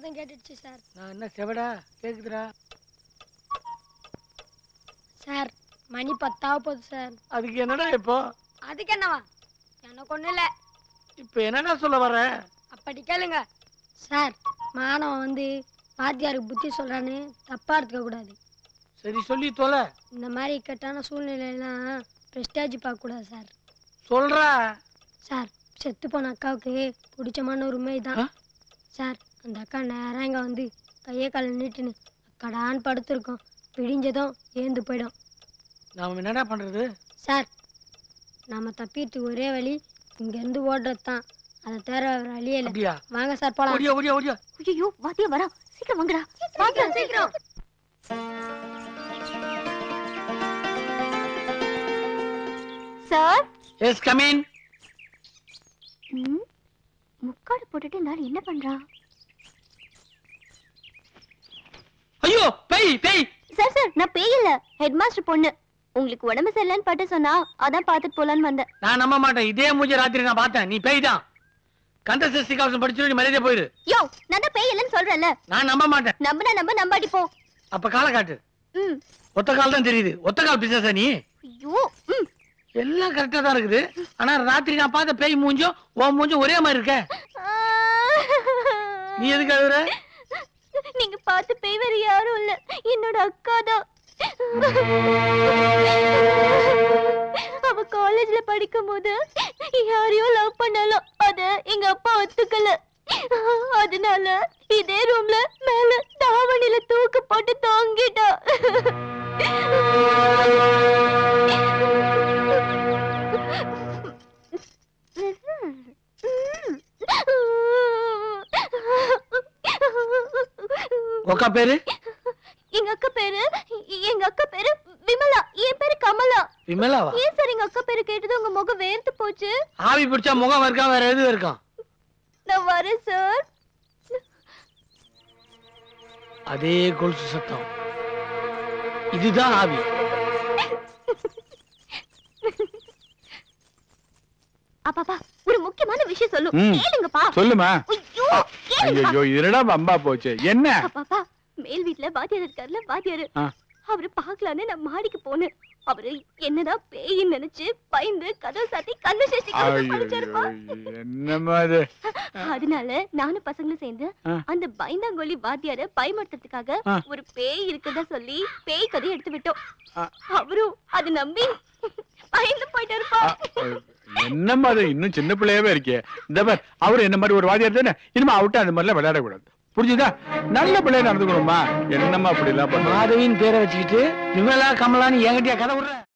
சத்தம் கேட்டுடுச்சு சார் நான் என்ன செவடா கேக்குதுடா சார் மணி பத்தாக போகுது சார் அதுக்கு என்னடா இப்போ அதுக்கு என்னவா எனக்கு ஒன்றும் இல்லை இப்போ என்னடா சொல்ல வர அப்படி கேளுங்க சார் மாணவன் வந்து வாத்தியாருக்கு புத்தி சொல்கிறான்னு தப்பாக எடுத்துக்க கூடாது சரி சொல்லி தொலை இந்த மாதிரி இக்கட்டான சூழ்நிலையெல்லாம் ப்ரெஸ்டேஜ் பார்க்கக்கூடாது சார் சொல்றா சார் செத்து போன அக்காவுக்கு பிடிச்சமான ஒரு உண்மை தான் ஆ? சார் அந்த அக்கா நேரம் இங்கே வந்து கையை காலை நீட்டுன்னு அக்கடான்னு படுத்திருக்கோம் பிடிஞ்சதும் ஏந்து போயிடும் நாம என்னடா பண்றது சார் நாம தப்பிட்டு ஒரே வழி இங்கேருந்து ஓடுறது தான் அதை தவிர வேற வழியே இல்லை அப்படியா வாங்க சார் போலாம் ஓடியா ஓடியா ஓடியா ஐயோ வாத்தியா வரா சீக்கிரம் வாங்கடா சீக்கிரம் சீக்கிரம் சார் எஸ் கமின் ம், முக்காடு போட்டுட்டு இந்த ஆள் என்ன பண்றா ஐயோ பேய் பேய் சார் சார் நான் பேய் இல்ல ஹெட் மாஸ்டர் பொண்ணு உங்களுக்கு உடம்பு சரியில்லைன்னு பட்டு சொன்னா அதான் பார்த்துட்டு போலான்னு வந்தேன் நான் நம்ப மாட்டேன் இதே மூஞ்சி ராத்திரி நான் பார்த்தேன் நீ பேய் தான் கந்த சஷ்டி கவசம் படிச்சு நீ மரியாதை போயிரு யோ நான் தான் பேய் இல்லைன்னு சொல்றேன்ல நான் நம்ப மாட்டேன் நம்புனா நம்ப நம்பாடி போ அப்ப காலை காட்டு ம் ஒத்த கால் தான் தெரியுது ஒத்த கால் பிசாசா நீ ஐயோ ம் எல்லாம் கரெக்டா தான் இருக்குது ஆனா ராத்திரி நான் பார்த்த பேய் மூஞ்சும் உன் மூஞ்சும் ஒரே மாதிரி இருக்க நீ எதுக்கு அழுகுற நீங்க பார்த்து பேய் வேற யாரும் இல்ல என்னோட அக்கா தான் அவ காலேஜ்ல படிக்கும் போது யாரையோ லவ் பண்ணாலும் அத எங்க அப்பா ஒத்துக்கல அதனால இதே ரூம்ல மேல தாவணில தூக்கு போட்டு தொங்கிட்டா உக்கா பேரு எங்க அக்கா பேரு எங்க அக்கா பேரு விமலா என் பேரு கமலா விமலாவா ஏன் சார் எங்க அக்கா பேரு கேட்டது உங்க முகம் வேர்த்து போச்சு ஆவி பிடிச்சா முகம் இருக்கான் வேற எதுவும் இருக்கான் நான் வரேன் சார் அதே கொலுசு சத்தம் இதுதான் ஆவி அப்பாப்பா ஒரு முக்கியமான விஷயம் சொல்லும் ம். கேளுங்கப்பா சொல்லுமா ஐயோ கேளுங்கப்பா ஐயோ என்னடா பம்பா போச்சு என்ன அப்பாப்பா மேல் வீட்ல வாத்தியார் இருக்காருல்ல வாத்தியாரு ஆ. அவரு பாக்கலான்னு நான் மாடிக்கு போனேன் அவரு என்னதான் பேயின்னு நினைச்சு பயந்து கதவு சாத்தி கண்ணு சஷ்டி கவசம் ஐயோ படிச்சாருப்பா என்னம்மா இது அதனால நானும் பசங்களும் சேர்ந்து ஆ. அந்த பயந்தாங்கோலி வாத்தியார பயமுறுத்துறதுக்காக ஆ. ஒரு பேய் இருக்கதா சொல்லி பேய் கதையை எடுத்து விட்டோம் ஆ. அவரும் அது நம்பி பயந்து போயிட்டாருப்பா அ, என்னம்மா அது இன்னும் சின்ன பிள்ளையாவே இருக்கே இந்த பார் அவர் என்ன மாதிரி ஒரு வாதியார் தானே இனிமே அவட்ட அந்த மாதிரிலாம் விளையாடக்கூடாது புரிஞ்சுதா நல்ல பிள்ளையா நடந்துக்கணுமா என்னம்மா அப்படி எல்லாம் பண்ண மாதவின்னு பேரை வச்சுக்கிட்டு விமலா கமலான்னு என்கிட்டயா கதை விடுற